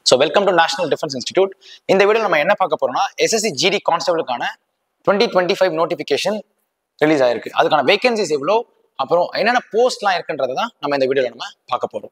So welcome to National Defence Institute இந்த video நம்ம என்ன பார்க்க போறோம்னா எஸ்எஸ்சி ஜிடி கான்ஸ்டபிளுக்கான twenty twenty five notification release ஆயிருக்கு அதுக்கான வேகன்சிஸ் எவ்வளோ அப்புறம் என்னென்ன போஸ்ட்லாம் இருக்குன்றதை தான் நம்ம இந்த வீடியோவில் நம்ம பார்க்க போறோம்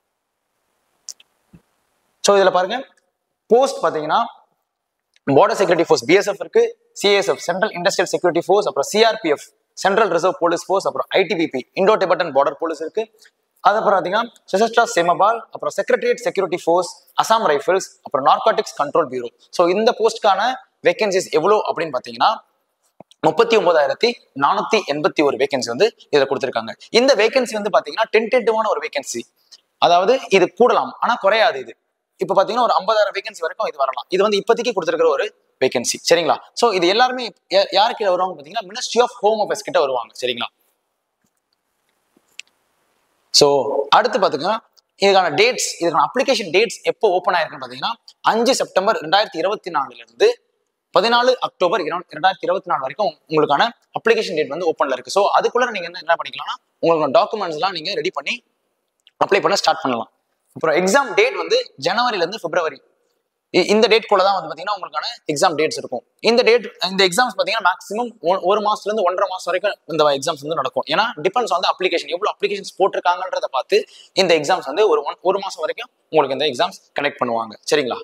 ஸோ இதில் பாருங்க போஸ்ட் பார்த்தீங்கன்னா பார்டர் செக்யூரிட்டி ஃபோர்ஸ் பிஎஸ்எஃப் இருக்கு CSF Central Industrial Security Force அப்புறம் CRPF Central Reserve Police Force அப்புறம் ITBP Indo Tibetan Border Police இருக்கு அது அப்புறம் பார்த்தீங்கன்னா Sashastra Seema Bal Secretariat Security Force Assam Rifles அப்புறம் நார்காட்டிக்ஸ் கண்ட்ரோல் பியூரோ ஸோ இந்த போஸ்ட்கான வேகன்சிஸ் எவ்வளோ அப்படின்னு பார்த்தீங்கன்னா முப்பத்தி ஒன்பதாயிரத்தி நானூத்தி எண்பத்தி ஒரு வேகன்சி வந்து இதில் கொடுத்துருக்காங்க இந்த வேகன்சி வந்து பார்த்தீங்கன்னா டென்டேட்டிவான ஒரு வேகன்சி அதாவது இது கூடலாம் ஆனால் குறையாது இது இப்போ பார்த்தீங்கன்னா ஒரு ஐம்பதாயிரம் வேகன்சி வரைக்கும் இது வரலாம் இது வந்து இப்போதைக்கு கொடுத்துருக்கிற ஒரு வேகன்சி சரிங்களா ஸோ இது எல்லாருமே யா- யார் கிட்ட வருவாங்க பார்த்தீங்கன்னா மினிஸ்ட்ரி ஆஃப் ஹோம் அஃபேர்ஸ் கிட்ட வருவாங்க சரிங்களா ஸோ அடுத்து பார்த்துக்கோங்க இதுக்கான டேட்ஸ் இதுக்கான அப்ளிகேஷன் டேட்ஸ் எப்போ ஓப்பன் ஆயிருக்குன்னு பார்த்தீங்கன்னா அஞ்சு செப்டம்பர் ரெண்டாயிரத்தி இருபத்தி நாலுல இருந்து பதினாலு அக்டோபர் இர- ரெண்டாயிரத்தி இருபத்தி நாலு வரைக்கும் உங்களுக்கான அப்ளிகேஷன் டேட் வந்து ஓப்பன்ல இருக்கு ஸோ அதுக்குள்ள நீங்க என்ன என்ன பண்ணிக்கலாம்னா உங்களோட டாக்குமெண்ட்ஸ்லாம் நீங்க ரெடி பண்ணி அப்ளை பண்ண ஸ்டார்ட் பண்ணலாம் அப்புறம் எக்ஸாம் டேட் வந்து ஜனவரில இருந்து பிப்ரவரி இ- இந்த டேட் கூட தான் வந்து பாத்தீங்கன்னா உங்களுக்கான எக்ஸாம் டேட்ஸ் இருக்கும் இந்த டேட் இந்த எக்ஸாம்ஸ் பாத்தீங்கன்னா மேக்ஸிமம் ஒரு மாசத்துல இருந்து ஒன்றரை மாசம் வரைக்கும் இந்த எக்ஸாம்ஸ் வந்து நடக்கும் ஏன்னா டிபெண்ட்ஸ் வந்து அப்ளிகேஷன் எவ்வளவு அப்ளிகேஷன்ஸ் போட்டிருக்காங்கன்றத பார்த்து இந்த எக்ஸாம்ஸ் வந்து ஒரு ஒன் ஒரு மாசம் வரைக்கும் உங்களுக்கு இந்த எக்ஸாம்ஸ் கனெக்ட் பண்ணுவாங்க சரிங்களா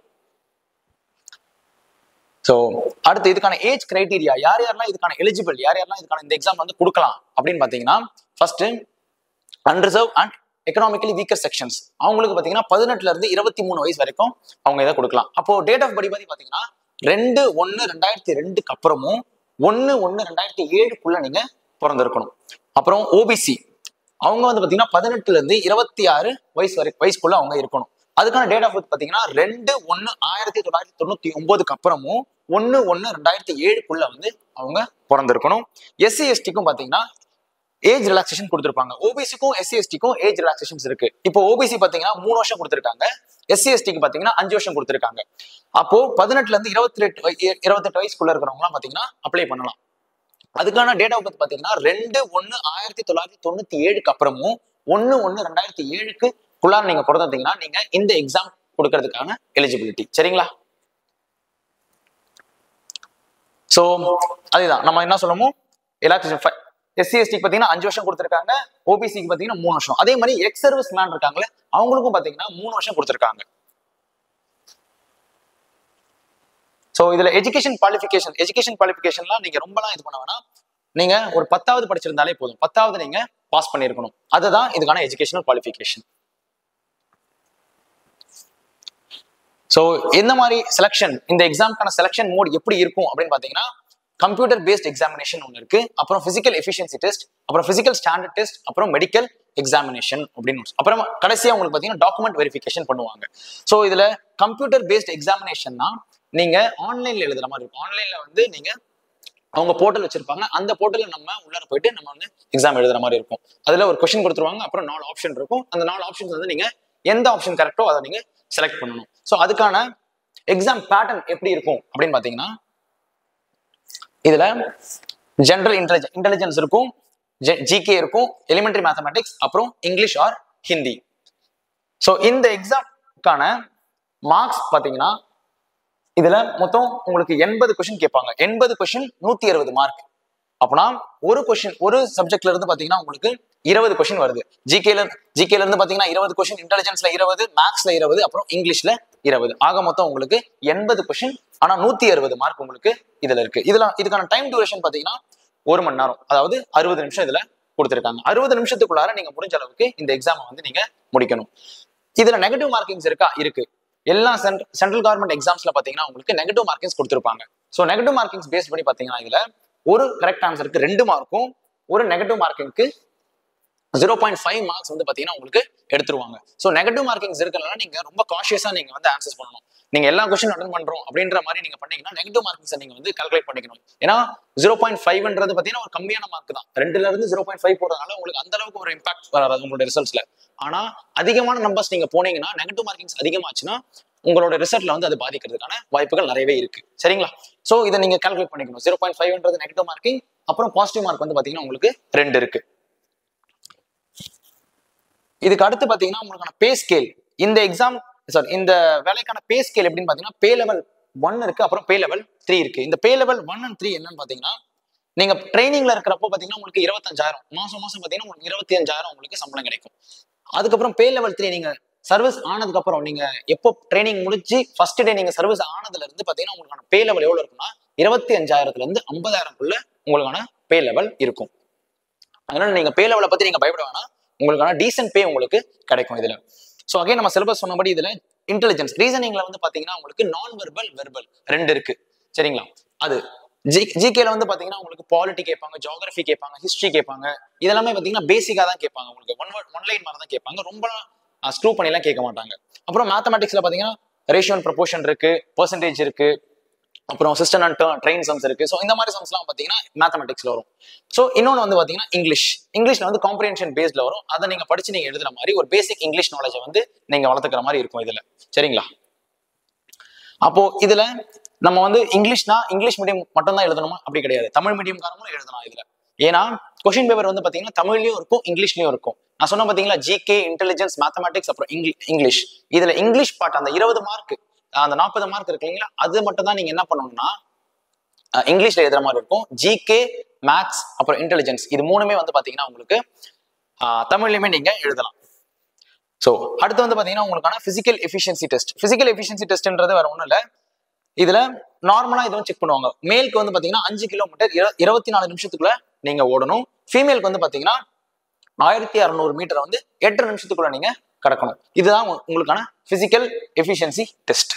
ஸோ அடுத்து இதுக்கான ஏஜ் கிரைட்டீரியா யார் யாரெல்லாம் இதுக்கான எலிஜிபிள் யார் யாரெல்லாம் இதுக்கான இந்த எக்ஸாம் வந்து கொடுக்கலாம் அப்படின்னு பார்த்தீங்கன்னா first unreserved and economically weaker sections அவங்களுக்கு பார்த்தீங்கன்னா பதினெட்டுல இருந்து இருபத்தி மூணு வயசு வரைக்கும் அவங்க இதை கொடுக்கலாம் அப்போ டேட் ஆஃப் படி பத்தி பார்த்தீங்கன்னா ரெண்டு ஒன்று ரெண்டாயிரத்தி ரெண்டுக்கு அப்புறமும் ஒன்று ஒன்று ரெண்டாயிரத்தி ஏழுக்குள்ள நீங்க பிறந்திருக்கணும் அப்புறம் ஓபிசி அவங்க வந்து பார்த்தீங்கன்னா பதினெட்டுல இருந்து இருபத்தி ஆறு வயசு வரை வயசுக்குள்ள அவங்க இருக்கணும் அதுக்கான டேட் ஆஃப் பர்த் பார்த்தீங்கன்னா ரெண்டு ஒன்று ஆயிரத்தி தொள்ளாயிரத்தி தொண்ணூத்தி ஒன்பதுக்கு அப்புறமும் ஒன்று ஒன்று ரெண்டாயிரத்தி ஏழுக்குள்ள வந்து அவங்க பிறந்திருக்கணும் எஸ்சி எஸ்டிக்கும் பார்த்தீங்கன்னா ஏஜ் ரிலாக்ஸேஷன் கொடுத்துருப்பாங்க ஓபிசிக்கும் எஸ்சி எஸ்டிக்கும் ஏஜ் ரிலாக்ஸேஷன்ஸ் இருக்கு இப்போ ஓபிசி பாத்தீங்கன்னா மூணு வருஷம் கொடுத்துருக்காங்க எஸ்சி எஸ்டிக்கு பாத்தீங்கன்னா அஞ்சு வருஷம் கொடுத்துருக்காங்க அப்போ பதினெட்டுல இருந்து இருபத்தி எட்டு இருபத்தெட்டு வயசுக்குள்ள இருக்கிறவங்களாம் பாத்தீங்கன்னா அப்ளை பண்ணலாம் அதுக்கான டேட் ஆஃப் பர்த் பாத்தீங்கன்னா ரெண்டு ஒன்னு ஆயிரத்தி தொள்ளாயிரத்தி தொண்ணூத்தி ஏழுக்கு அப்புறமும் ஒன்னு ஒன்னு ரெண்டாயிரத்தி ஏழுக்கு குள்ளார நீங்க பிறந்தீங்கன்னா நீங்க இந்த எக்ஸாம் கொடுக்கறதுக்கான எலிஜிபிலிட்டி சரிங்களா சோ அதுதான் நம்ம என்ன சொல்லமோ ரிலாக்ஸேஷன் எஸ்சி எஸ்டிக்கு பார்த்தீங்கன்னா அஞ்சு வருஷம் கொடுத்துருக்காங்க ஓபிசிக்கு பார்த்தீங்கன்னா மூணு வருஷம் அதே மாதிரி எக்ஸ் சர்வீஸ் மேன் இருக்காங்களே அவங்களுக்கும் பார்த்தீங்கன்னா மூணு வருஷம் கொடுத்துருக்காங்க ஸோ இதுல எஜுகேஷன் குவாலிஃபிகேஷன் எஜுகேஷன் குவாலிஃபிகேஷன்லாம் நீங்க ரொம்பலாம் இது பண்ண வேணாம் நீங்க ஒரு பத்தாவது படிச்சிருந்தாலே போதும் பத்தாவது நீங்க பாஸ் பண்ணியிருக்கணும் அதுதான் இதுக்கான எஜுகேஷனல் குவாலிஃபிகேஷன் ஸோ எந்த மாதிரி செலெக்ஷன் இந்த எக்ஸாம்க்கான செலெக்ஷன் மோட் எப்படி இருக்கும் அப்படின்னு பார்த்தீங்கன்னா கம்ப்யூட்டர் பேஸ்ட் எக்ஸாமினேஷன் ஒன்று இருக்கு அப்புறம் பிசிக்கல் எஃபிஷியன்சி டெஸ்ட் அப்புறம் பிசிக்கல் ஸ்டாண்டர்ட் டெஸ்ட் அப்புறம் மெடிக்கல் எக்ஸாமினேஷன் அப்படின்னு ஒன்று. அப்புறம் கடைசியா உங்களுக்கு பார்த்தீங்கன்னா டாக்குமெண்ட் வெரிஃபிகேஷன் பண்ணுவாங்க ஸோ இதுல கம்ப்யூட்டர் பேஸ்ட் எக்ஸாமினேஷன்னா நீங்க ஆன்லைன்ல எழுதுற மாதிரி இருக்கும் ஆன்லைன்ல வந்து நீங்க அவங்க போர்ட்டல் வச்சிருப்பாங்க அந்த போர்ட்டல்ல நம்ம உள்ளார போயிட்டு நம்ம வந்து எக்ஸாம் எழுதுற மாதிரி இருக்கும் அதுல ஒரு கொஸ்டின் கொடுத்துருவாங்க அப்புறம் நாலு ஆப்ஷன் இருக்கும் அந்த நாலு ஆப்ஷன்ஸ் வந்து நீங்க எந்த ஆப்ஷன் கரெக்டோ அதை நீங்க செலக்ட் பண்ணணும் ஸோ அதுக்கான எக்ஸாம் பேட்டர்ன் எப்படி இருக்கும் அப்படின்னு பாத்தீங்கன்னா இதுல ஜென்ரல் இன்டெலிஜென்ஸ் இன்டெலிஜென்ஸ் இருக்கும் ஜிகே இருக்கும் எலிமெண்டரி மேத்தமெட்டிக்ஸ் அப்புறம் இங்கிலீஷ் ஆர் ஹிந்தி ஸோ இந்த எக்ஸாம்க்கான மார்க்ஸ் பாத்தீங்கன்னா இதுல மொத்தம் உங்களுக்கு எண்பது கொஸ்டின் கேட்பாங்க எண்பது கொஸ்டின் நூத்தி அறுபது மார்க் அப்பனா ஒரு கொஸ்டின் ஒரு சப்ஜெக்ட்ல இருந்து பாத்தீங்கன்னா உங்களுக்கு இருபது கொஸ்டின் வருது ஜிகேல ஜிகேல இருந்து பாத்தீங்கன்னா இருபது கொஸ்டின் இன்டெலிஜென்ஸ்ல இருபது மேக்ஸ்ல இருபது அப்புறம் இங்கிலீஷ்ல இருபது ஆக மொத்தம் உங்களுக்கு எண்பது கொஸ்டின் ஆனா நூத்தி அறுபது மார்க் உங்களுக்கு இதுல இருக்கு இதுல இதுக்கான டைம் டியூரேஷன் பாத்தீங்கன்னா ஒரு மணி நேரம் அதாவது அறுபது நிமிஷம் இதுல கொடுத்துருக்காங்க அறுபது நிமிஷத்துக்குள்ளார நீங்க முடிஞ்ச அளவுக்கு இந்த எக்ஸாமை வந்து நீங்க முடிக்கணும் இதுல நெகட்டிவ் மார்க்கிங்ஸ் இருக்கா இருக்கு எல்லா சென்ட்ரல் கவர்மெண்ட் எக்ஸாம்ஸ்ல பாத்தீங்கன்னா உங்களுக்கு நெகட்டிவ் மார்க்கிங்ஸ் கொடுத்துருப்பாங்க ஸோ நெகட்டிவ் மார்க்கிங்ஸ் பேஸ் பண்ணி பாத்தீங்கன்னா இதுல ஒரு கரெக்ட் ஆன்சருக்கு ரெண்டு மார்க்கும் ஒரு நெகட்டிவ் மார்க்கிங்க்கு ஜீரோ பாயிண்ட் ஃபைவ் மார்க்ஸ் வந்து பாத்தீங்கன்னா உங்களுக்கு எடுத்துருவாங்க ஸோ நெகட்டிவ் மார்க்கிங்ஸ் இருக்கனால நீங்க ரொம்ப காஷியஸா நீங்க வந்து ஆன்சர்ஸ் பண்ணணும் நீங்க எல்லா கொஸ்டின் அட்டன் பண்றோம் அப்படின்ற மாதிரி நீங்க பண்ணீங்கன்னா நெகட்டிவ் மார்க்ஸ் நீங்க வந்து கால்குலேட் பண்ணிக்கணும் ஏன்னா ஜீரோ பாயிண்ட் ஃபைவ்ன்றது பாத்தீங்கன்னா ஒரு கம்மியான மார்க் தான் ரெண்டுல இருந்து ஜீரோ பாயிண்ட் ஃபைவ் போறதுனால உங்களுக்கு அந்த அளவுக்கு ஒரு இம்பாக்ட் வராது உங்களோட ரிசல்ட்ஸ்ல ஆனா அதிகமான நம்பர்ஸ் நீங்க போனீங்கன்னா நெகட்டிவ் மார்க்கிங்ஸ் அதிகமாச்சுன்னா உங்களோட ரிசல்ட்ல வந்து அது பாதிக்கிறதுக்கான வாய்ப்புகள் நிறையவே இருக்கு சரிங்களா சோ இதை நீங்க கால்குலேட் பண்ணிக்கணும் ஜீரோ பாயிண்ட் ஃபைவ்ன்றது நெகட்டிவ் மார்க்கிங் அப்புறம் பாசிட்டிவ் மார்க் வந்து பாத்தீங்கன்னா உங்களுக்கு ரெண்டு இருக்கு இதுக்கு அடுத்து பாத்தீங்கன்னா உங்களுக்கான பே ஸ்கேல் இந்த எக்ஸாம் சாரி இந்த வேலைக்கான பே ஸ்கேல் எப்படின்னு பாத்தீங்கன்னா பே லெவல் ஒன் இருக்கு அப்புறம் பே லெவல் த்ரீ இருக்கு இந்த pay level one and three என்னன்னு பாத்தீங்கன்னா நீங்க ட்ரைனிங்ல இருக்கிறப்போ பாத்தீங்கன்னா உங்களுக்கு இருபத்தஞ்சாயிரம் மாசம் மாசம் பாத்தீங்கன்னா உங்களுக்கு இருபத்தி அஞ்சாயிரம் உங்களுக்கு சம்பளம் கிடைக்கும் அதுக்கப்புறம் பே லெவல் த்ரீ நீங்க சர்வீஸ் ஆனதுக்கு அப்புறம் நீங்க எப்போ ட்ரைனிங் முடிச்சு ஃபர்ஸ்ட் டே நீங்க சர்வீஸ் ஆனதுல இருந்து பாத்தீங்கன்னா உங்களுக்கான பே லெவல் எவ்வளவு இருக்குன்னா இருபத்தி அஞ்சாயிரத்துல இருந்து ஐம்பதாயிரம்குள்ள உங்களுக்கான பே லெவல் இருக்கும் அதனால நீங்க பே லெவலை பத்தி நீங்க பயப்பட வேணாம் உங்களுக்கான டீசென்ட் பே உங்களுக்கு கிடைக்கும் இதுல ஸோ அகைன் நம்ம சிலபஸ் சொன்னபடி இதுல இன்டெலிஜென்ஸ் ரீசனிங்ல வந்து பாத்தீங்கன்னா உங்களுக்கு நான் வெர்பல் வெர்பல் ரெண்டு இருக்கு சரிங்களா அது ஜி ஜிகேல வந்து பாத்தீங்கன்னா உங்களுக்கு பாலிட்டி கேட்பாங்க ஜியாகிரபி கேட்பாங்க ஹிஸ்டரி கேட்பாங்க இதெல்லாமே பாத்தீங்கன்னா பேசிக்கா தான் கேட்பாங்க உங்களுக்கு ஒன் வேர்ட் ஒன் லைன் மாதிரி தான் கேட்பாங்க ரொம்ப ஸ்க்ரூ பண்ணிலாம் கேட்க மாட்டாங்க அப்புறம் மேத்தமெட்டிக்ஸ்ல பாத்தீங்கன்னா ரேஷியோ அண்ட் ப்ரொபோஷன் இருக்கு பர்சன்டேஜ் இருக்கு அப்புறம் சிஸ்டம் அண்ட் ட்ரெயின் சம்ஸ் இருக்கு ஸோ இந்த மாதிரி சம்ஸ்லாம் பார்த்தீங்கன்னா மேத்தமெட்டிக்ஸ்ல வரும் ஸோ இன்னொன்று வந்து பார்த்தீங்கன்னா இங்கிலீஷ் இங்கிலீஷ்ல வந்து காம்ப்ரிஹென்ஷன் பேஸ்ல வரும் அதை நீங்க படிச்சு நீங்க எழுதுற மாதிரி ஒரு பேசிக் இங்கிலீஷ் நாலேஜை வந்து நீங்க வளர்த்துக்கிற மாதிரி இருக்கும் இதுல சரிங்களா அப்போ இதுல நம்ம வந்து இங்கிலீஷ்னா இங்கிலீஷ் மீடியம் மட்டும் தான் எழுதணுமா அப்படி கிடையாது தமிழ் மீடியம்காரங்களும் எழுதலாம் இதுல ஏன்னா கொஷின் பேப்பர் வந்து பாத்தீங்கன்னா தமிழ்லயும் இருக்கும் இங்கிலீஷ்லயும் இருக்கும் நான் சொன்ன பாத்தீங்களா ஜிகே இன்டெலிஜென்ஸ் மேத்தமெட்டிக்ஸ் அப்புறம் இங்கிலீஷ் இதுல இங்கிலீஷ் பார்ட் அந்த இருபது மார்க் அந்த நாற்பது மார்க் இருக்கு இல்லைங்களா அது மட்டும் தான் நீங்க என்ன பண்ணணும்னா அஹ், இங்கிலீஷ்ல எழுதுற மாதிரி இருக்கும் ஜிகே மேத்ஸ் அப்புறம் இன்டெலிஜென்ஸ் இது மூணுமே வந்து பாத்தீங்கன்னா உங்களுக்கு அஹ், தமிழ்லயுமே நீங்க எழுதலாம் ஸோ அடுத்து வந்து பாத்தீங்கன்னா உங்களுக்கான physical efficiency test physical efficiency டெஸ்ட்ன்றது வேற ஒன்றும் இல்லை இதுல நார்மலா இதுவும் செக் பண்ணுவாங்க மேலுக்கு வந்து பாத்தீங்கன்னா அஞ்சு கிலோமீட்டர் இர- இருபத்தி நாலு நிமிஷத்துக்குள்ள நீங்க ஓடணும் ஃபீமேலுக்கு வந்து பாத்தீங்கன்னா ஆயிரத்தி அறநூறு மீட்டரை வந்து எட்டு நிமிஷத்துக்குள்ள நீங்க கடக்கணும் இதுதான் உங்க- உங்களுக்கான பிசிக்கல் எஃபிஷியன்சி டெஸ்ட்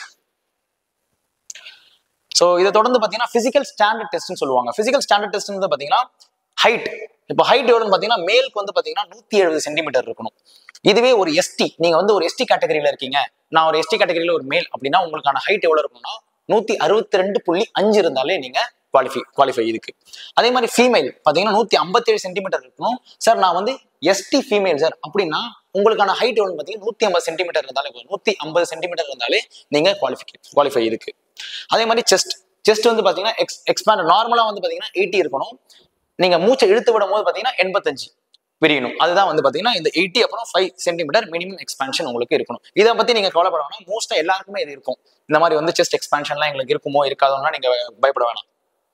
ஸோ இதை தொடர்ந்து பார்த்தீங்கன்னா பிசிக்கல் ஸ்டாண்டர்ட் டெஸ்ட்னு சொல்லுவாங்க பிசிக்கல் ஸ்டாண்டர்ட் டெஸ்ட் வந்து பார்த்தீங்கன்னா ஹைட் இப்போ ஹைட் எவ்வளோன்னு பார்த்தீங்கன்னா மேலுக்கு வந்து பார்த்தீங்கன்னா நூற்றி எழுபது சென்டிமீட்டர் இருக்கணும் இதுவே ஒரு எஸ்டி நீங்க வந்து ஒரு எஸ்டி கேட்டகரியில இருக்கீங்க நான் ஒரு எஸ்டி கேட்டகரியில ஒரு மேல் அப்படின்னா உங்களுக்கான ஹைட் எவ்வளவு இருக்கும்னா நூத்தி அறுபத்தி ரெண்டு புள்ளி அஞ்சு இருந்தாலே நீங்க குவாலிஃபை குவாலிஃபை இதுக்கு அதே மாதிரி ஃபீமேல் பாத்தீங்கன்னா நூத்தி ஐம்பத்தி ஏழு சென்டிமீட்டர் இருக்கணும் சார் நான் வந்து எஸ்டி ஃபீமேல் சார் அப்படின்னா உங்களுக்கான ஹைட் எவ்வளவு பாத்தீங்கன்னா நூத்தி ஐம்பது சென்டிமீட்டர் இருந்தாலே போதும் நூத்தி ஐம்பது சென்டிமீட்டர் இருந்தாலே நீங்க குவாலிஃபை குவாலிஃபை இதுக்கு அதே மாதிரி செஸ்ட் செஸ்ட் வந்து பாத்தீங்கன்னா எக்ஸ் எக்ஸ்பேண்ட் நார்மலா வந்து பாத்தீங்கன்னா எயிட்டி இருக்கணும் நீங்க மூச்சை இழுத்து விடும் போது பாத்தீங்கன்னா எண்பத்தஞ்சு விரியணும் அதுதான் வந்து பாத்தீங்கன்னா இந்த எயிட்டி அப்புறம் ஃபைவ் சென்டிமீட்டர் மினிமம் எக்ஸ்பான்ஷன் உங்களுக்கு இருக்கணும் இதை பத்தி நீங்க கவலைப்பட வேணாம் மோஸ்டா எல்லாருக்குமே இது இருக்கும் இந்த மாதிரி வந்து செஸ்ட் எக்ஸ்பான்ஷன்லாம் எங்களுக்கு இருக்குமோ இருக்காதோன்னா நீங்க பயப்பட வேணாம்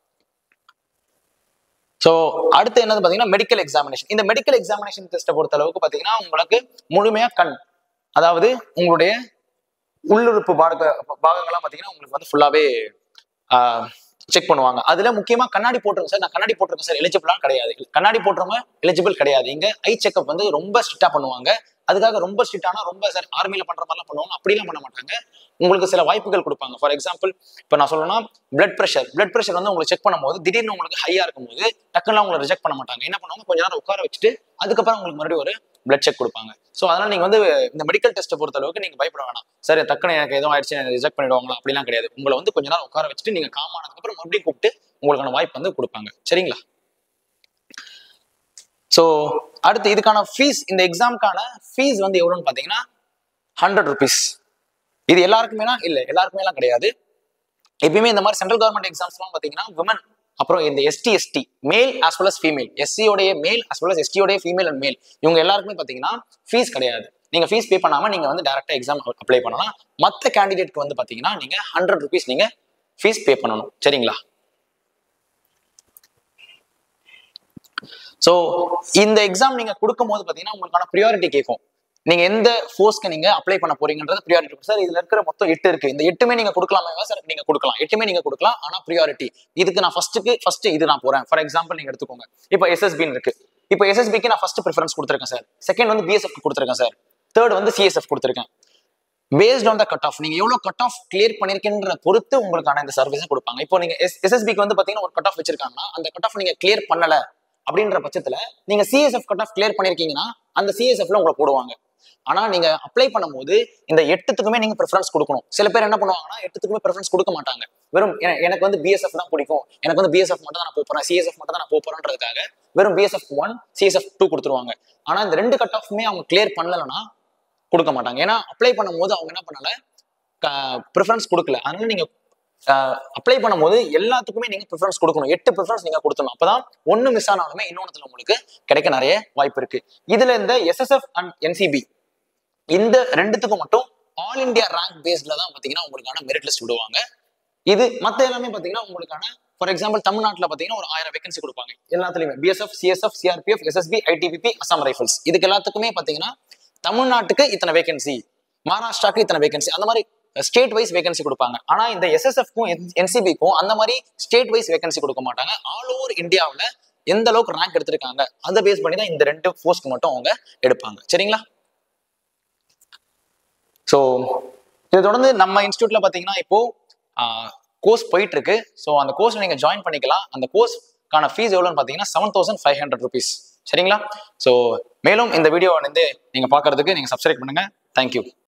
ஸோ அடுத்து என்னது பாத்தீங்கன்னா மெடிக்கல் எக்ஸாமினேஷன் இந்த மெடிக்கல் எக்ஸாமினேஷன் டெஸ்ட்டை பொறுத்த அளவுக்கு பாத்தீங்கன்னா உங்களுக்கு முழுமையா கண் அதாவது உங்களுடைய உள்ளுறுப்பு பாக பாகங்கள்லாம் பாத்தீங்கன்னா உங்களுக்கு வந்து ஃபுல்லாவே செக் பண்ணுவாங்க அதுல முக்கியமா கண்ணாடி போட்டிருங்க சார் நான் கண்ணாடி போட்டிருக்கேன் சார் எலிஜிபிளாக கிடையாது கண்ணாடி போட்டுறவங்க எலிஜிபிள் கிடையாது இங்க ஐ செக்அப் வந்து ரொம்ப ஸ்ட்ரிக்டா பண்ணுவாங்க அதுக்காக ரொம்ப ஸ்ட்ரிக்டானா ரொம்ப சார் ஆர்மியில பண்ற மாதிரிலாம் பண்ணுவாங்க அப்படிலாம் பண்ண மாட்டாங்க உங்களுக்கு சில வாய்ப்புகள் கொடுப்பாங்க ஃபார் எக்ஸாம்பிள் இப்போ நான் சொல்லணும்னா பிளட் ப்ரெஷர் பிளட் ப்ரெஷர் வந்து உங்களுக்கு செக் பண்ணும்போது திடீர்னு உங்களுக்கு ஹையா இருக்கும்போது டக்குன்னு உங்களை ரிஜெக்ட் பண்ண மாட்டாங்க என்ன பண்ணுவாங்க கொஞ்ச நேரம் உட்கார வச்சுட்டு அதுக்கப்புறம் உங்களுக்கு மறுபடியும் ஒரு பிளட் செக் கொடுப்பாங்க ஸோ அதனால நீங்க வந்து இந்த மெடிக்கல் டெஸ்ட்டை பொறுத்த அளவுக்கு நீங்க பயப்பட வேணாம் சரி டக்குன்னு எனக்கு எதுவும் ஆயிடுச்சு ரிஜெக்ட் பண்ணிடுவாங்களா அப்படிலாம் கிடையாது உங்களை வந்து கொஞ்ச நேரம் உட்கார வச்சுட்டு நீங்க காமானதுக்கு அப்புறம் மறுபடியும் கூப்பிட்டு உங்களுக்கான வாய்ப்பு வந்து கொடுப்பாங்க சரிங்களா ஸோ அடுத்து இதுக்கான ஃபீஸ் இந்த எக்ஸாமுக்கான ஃபீஸ் வந்து எவ்வளோன்னு பார்த்தீங்கன்னா ஹண்ட்ரட் ருபீஸ் இது எல்லாருக்குமேனா இல்லை எல்லாருக்குமேலாம் கிடையாது எப்பயுமே இந்த மாதிரி சென்ட்ரல் கவர்மெண்ட் எக்ஸாம்ஸ்லாம் பார்த்தீங்கன்னா விமன் அப்புறம் இந்த ST ST male as well as female எஸ்சியோடைய மேல் as well as எஸ்டியோடைய ஃபீமேல் அண்ட் மேல் இவங்க எல்லாருக்குமே பார்த்தீங்கன்னா ஃபீஸ் கிடையாது நீங்க ஃபீஸ் பே பண்ணாம நீங்க வந்து டேரக்டா எக்ஸாம் அப்ளை பண்ணலாம் மற்ற கேண்டிடேட்க்கு வந்து பாத்தீங்கன்னா நீங்க ஹண்ட்ரட் ருபீஸ் நீங்க ஃபீஸ் பே பண்ணணும் சரிங்களா ஸோ இந்த எக்ஸாம் நீங்க கொடுக்கும்போது பாத்தீங்கன்னா உங்களுக்கான ப்ரியாரிட்டி கேட்கும் நீங்க எந்த ஃபோர்ஸ்க்கு நீங்க அப்ளை பண்ண போறீங்கன்றது ப்ரியாரிட்டி சார் இதுல இருக்கிற மொத்தம் எட்டு இருக்கு இந்த எட்டுமே நீங்க கொடுக்கலாமே சார் நீங்க கொடுக்கலாம் எட்டுமே நீங்க கொடுக்கலாம் ஆனா ப்ரியாரிட்டி இதுக்கு நான் ஃபர்ஸ்ட்டுக்கு ஃபர்ஸ்ட் இது நான் போறேன் ஃபார் எக்ஸாம்பிள் நீங்க எடுத்துக்கோங்க இப்போ எஸ்எஸ்பின்னு இருக்கு இப்போ எஸ்எஸ்பிக்கு நான் ஃபர்ஸ்ட் ப்ரிஃபரன்ஸ் கொடுத்துருக்கேன் சார் செகண்ட் வந்து பிஎஸ்எஃப் கொடுத்துருக்கேன் சார் தேர்ட் வந்து சிஎஸ்எஃப் கொடுத்துருக்கேன் based on the cut off நீங்க எவ்வளவு கட் ஆஃப் கிளியர் பண்ணிருக்கீன்ற பொறுத்து உங்களுக்கான இந்த சர்வீஸை கொடுப்பாங்க இப்போ நீங்க எஸ் எஸ்எஸ்பிக்கு வந்து பாத்தீங்கன்னா ஒரு கட் ஆஃப் வச்சிருக்காங்கன்னா அந்த கட் ஆஃப் நீங்க கிளியர் பண்ணல அப்படின்ற பட்சத்துல நீங்க சிஎஸ்எஃப் கட் ஆஃப் கிளியர் பண்ணிருக்கீங்கன்னா அந்த சிஎஸ்எஃப்ல உங்களை போடுவாங்க ஆனா நீங்க அப்ளை பண்ணும்போது இந்த எட்டுத்துக்குமே நீங்க ப்ரிஃபரன்ஸ் கொடுக்கணும் சில பேர் என்ன பண்ணுவாங்கன்னா எட்டுத்துக்குமே ப்ரிஃபரன்ஸ் கொடுக்க மாட்டாங்க வெறும் எ- எனக்கு வந்து பிஎஸ்எஃப் தான் பிடிக்கும் எனக்கு வந்து பிஎஸ்எஃப் மட்டும் தான் நான் போறேன் சிஎஸ்எஃப் மட்டும் தான் நான் போறேன்றதுக்காக வெறும் பிஎஸ்எஃப் ஒன் சிஎஸ்எஃப் டூ கொடுத்துருவாங்க ஆனா இந்த ரெண்டு கட் ஆஃப்மே அவங்க கிளியர் பண்ணலன்னா கொடுக்க மாட்டாங்க ஏன்னா அப்ளை பண்ணும்போது அவங்க என்ன பண்ணல ப்ரிஃபரன்ஸ் கொடுக்கல அதனால நீங்க அப்ளை பண்ணும்போது எல்லாத்துக்குமே நீங்க ப்ரிஃபரன்ஸ் கொடுக்கணும் எட்டு ப்ரிஃபரன்ஸ் நீங்க கொடுத்தணும் அப்பதான் ஒண்ணு மிஸ் ஆனாலுமே இன்னொன்னுல உங்களுக்கு கிடைக்க நிறைய வாய்ப்பு இருக்கு இதுல இந்த எஸ்எஸ்எஃப் அண்ட் என்சிபி இந்த ரெண்டுத்துக்கும் மட்டும் ஆல் இந்தியா ரேங்க் பேஸ்ல தான் பாத்தீங்கன்னா உங்களுக்கான மெரிட் லிஸ்ட் விடுவாங்க இது மத்த எல்லாமே பாத்தீங்கன்னா உங்களுக்கான ஃபார் எக்ஸாம்பிள் தமிழ்நாட்டுல பாத்தீங்கன்னா ஒரு ஆயிரம் வேகன்சி கொடுப்பாங்க எல்லாத்துலயுமே BSF CSF CRPF SSB ITBP Assam Rifles இதுக்கு எல்லாத்துக்குமே பாத்தீங்கன்னா தமிழ்நாட்டுக்கு இத்தனை வேகன்சி மகாராஷ்டிராக்கு இத்தனை வேகன்சி அந்த மாதிரி ஸ்டேட் வைஸ் வேகன்சி கொடுப்பாங்க ஆனா இந்த எஸ்எஸ்எஃப்க்கும் என்சிபிக்கும் அந்த மாதிரி ஸ்டேட் வைஸ் வேகன்சி கொடுக்க மாட்டாங்க ஆல் ஓவர் இந்தியாவில் எந்த அளவுக்கு ரேங்க் எடுத்திருக்காங்க அதை பேஸ் பண்ணி தான் இந்த ரெண்டு போஸ்ட்க்கு மட்டும் அவங்க எடுப்பாங்க சரிங்களா ஸோ இதை தொடர்ந்து நம்ம இன்ஸ்டியூட்ல பார்த்தீங்கன்னா இப்போ கோர்ஸ் போயிட்டு இருக்கு ஸோ அந்த கோர்ஸ் நீங்க ஜாயின் பண்ணிக்கலாம் அந்த கோர்ஸ்க்கான ஃபீஸ் எவ்வளோன்னு பார்த்தீங்கன்னா seven thousand five hundred rupees சரிங்களா ஸோ மேலும் இந்த வீடியோ வந்து நீங்க பார்க்கறதுக்கு நீங்க சப்ஸ்கிரைப் பண்ணுங்க தேங்க்யூ